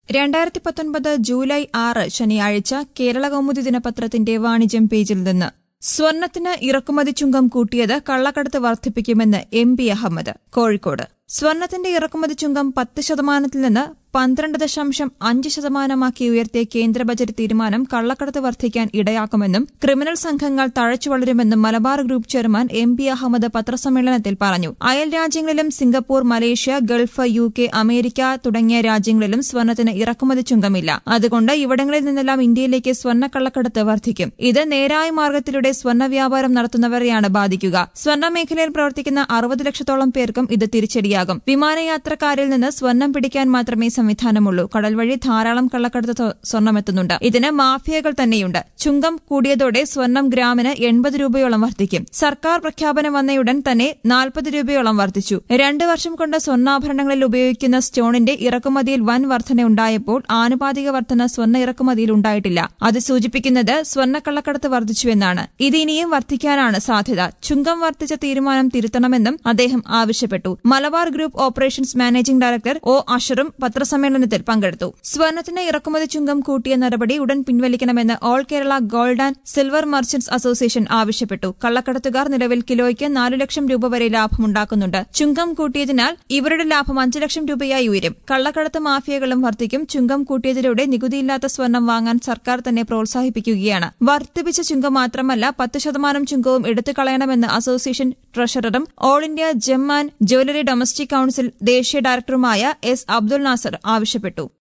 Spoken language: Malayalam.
രണ്ടായിരത്തി പത്തൊൻപത് ജൂലൈ ആറ് ശനിയാഴ്ച കേരള കൗമുദി ദിനപത്രത്തിന്റെ വാണിജ്യം പേജിൽ നിന്ന് സ്വർണത്തിന് ഇറക്കുമതി ചുങ്കം കൂട്ടിയത് കള്ളക്കടത്ത് വർദ്ധിപ്പിക്കുമെന്ന് എം പി അഹമ്മദ് കോഴിക്കോട് സ്വർണത്തിന്റെ ഇറക്കുമതി ചുങ്കം പത്ത് ശതമാനത്തിൽ നിന്ന് പന്ത്രണ്ട് ദശാംശം അഞ്ച് ശതമാനമാക്കി ഉയർത്തിയ കേന്ദ്ര ബജറ്റ് തീരുമാനം കള്ളക്കടത്ത് വർദ്ധിക്കാൻ ഇടയാക്കുമെന്നും ക്രിമിനൽ സംഘങ്ങൾ തഴച്ചു വളരുമെന്നും Malabar group chairman M P Ahammed പത്രസമ്മേളനത്തിൽ പറഞ്ഞു അയൽ രാജ്യങ്ങളിലും Singapore Malaysia Gulf U K America തുടങ്ങിയ രാജ്യങ്ങളിലും സ്വർണത്തിന് ഇറക്കുമതി ചുങ്കമില്ല അതുകൊണ്ട് ഇവിടങ്ങളിൽ നിന്നെല്ലാം ഇന്ത്യയിലേക്ക് സ്വർണ്ണ കള്ളക്കടത്ത് വർദ്ധിക്കും ഇത് നേരായ മാർഗത്തിലൂടെ സ്വർണ്ണ വ്യാപാരം നടത്തുന്നവരെയാണ് ബാധിക്കുക സ്വർണ്ണ മേഖലയിൽ പ്രവർത്തിക്കുന്ന അറുപത് ലക്ഷത്തോളം പേർക്കും ഇത് തിരിച്ചടിയാകും വിമാനയാത്രക്കാരിൽ നിന്ന് സ്വർണം പിടിക്കാൻ മാത്രമേ സംവിധാനമുള്ളൂ കടൽ വഴി ധാരാളം കള്ളക്കടത്ത് ത- സ്വർണ്ണമെത്തുന്നുണ്ട് ഇതിന് മാഫിയകൾ തന്നെയുണ്ട് ചുങ്കം കൂടിയതോടെ സ്വർണം ഗ്രാമിന് എൺപത് രൂപയോളം വർദ്ധിക്കും സർക്കാർ പ്രഖ്യാപനം വന്നയുടൻ തന്നെ നാൽപ്പത് രൂപയോളം വർദ്ധിച്ചു രണ്ടു വർഷം കൊണ്ട് സ്വർണ്ണാഭരണങ്ങളിൽ ഉപയോഗിക്കുന്ന സ്റ്റോണിന്റെ ഇറക്കുമതിയിൽ വൻ വർധനയുണ്ടായപ്പോൾ ആനുപാതിക വർധന സ്വർണ്ണ ഇറക്കുമതിയിൽ ഉണ്ടായിട്ടില്ല അത് സൂചിപ്പിക്കുന്നത് സ്വർണ്ണക്കള്ളക്കടത്ത് വർദ്ധിച്ചുവെന്നാണ് ഇത് ഇനിയും വർദ്ധിക്കാനാണ് സാധ്യത ചുങ്കം വർദ്ധിച്ച തീരുമാനം തിരുത്തണമെന്നും അദ്ദേഹം ആവശ്യപ്പെട്ടു Malabar group operations managing director O അഷറും പത്രസമ്മേളനത്തിൽ പങ്കെടുത്തു സ്വർണത്തിന് ഇറക്കുമതി ചുങ്കം കൂട്ടിയ നടപടി ഉടൻ പിൻവലിക്കണമെന്ന് all Kerala gold and silver merchants association ആവശ്യപ്പെട്ടു കള്ളക്കടത്തുകാർ നിലവിൽ കിലോയ്ക്ക് നാലു ലക്ഷം രൂപ വരെ ലാഭമുണ്ടാക്കുന്നുണ്ട് ചുങ്കം കൂട്ടിയതിനാൽ ഇവരുടെ ലാഭം അഞ്ചു ലക്ഷം രൂപയായി ഉയരും കള്ളക്കടത്ത് മാഫിയകളും വർദ്ധിക്കും ചുങ്കം കൂട്ടിയതിലൂടെ നികുതിയില്ലാത്ത സ്വർണം വാങ്ങാൻ സർക്കാർ തന്നെ പ്രോത്സാഹിപ്പിക്കുകയാണ് വർദ്ധിപ്പിച്ച ചുങ്കം മാത്രമല്ല പത്ത് ശതമാനം ചുങ്കവും എടുത്തു കളയണമെന്ന് അസോസിയേഷൻ ട്രഷററും all India gem and jewellery domestic council ദേശീയ ഡയറക്ടറുമായ എസ് അബ്ദുൽ നാസർ ആവശ്യപ്പെട്ടു